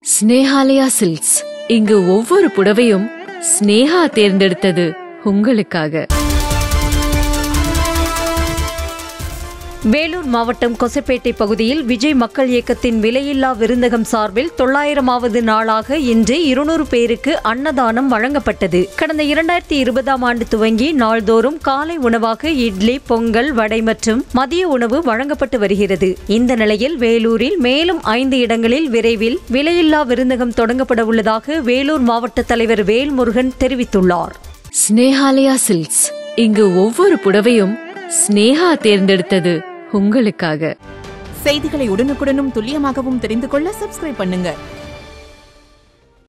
Snehalaya silks இங்கு ஒவ்வொரு புடவையும் ஸ்னேஹா தேர்ந்தெடுத்தது உங்களுக்காக வேலூர் மாவட்டம் கொசப்பேட்டை பகுதியில் விஜய் மக்கள் இயக்கத்தின் விலையில்லா விருந்தகம் சார்பில் தொள்ளாயிரமாவது நாளாக இன்று இருநூறு பேருக்கு அன்னதானம் வழங்கப்பட்டது கடந்த இரண்டாயிரத்தி இருபதாம் ஆண்டு துவங்கி நாள்தோறும் காலை உணவாக இட்லி பொங்கல் வடை மற்றும் மதிய உணவு வழங்கப்பட்டு வருகிறது இந்த நிலையில் வேலூரில் மேலும் ஐந்து இடங்களில் விரைவில் விலையில்லா விருந்தகம் தொடங்கப்பட உள்ளதாக வேலூர் மாவட்ட தலைவர் வேல்முருகன் தெரிவித்துள்ளார் ஸ்னேஹாலயா சில்க்ஸ் இங்கு ஒவ்வொரு புடவையும் ஸ்னேஹா தேர்ந்தெடுத்தது உங்களுக்காக செய்திகளை உடனுக்குடனும் துல்லியமாகவும் தெரிந்து கொள்ள சப்ஸ்கிரைப் பண்ணுங்க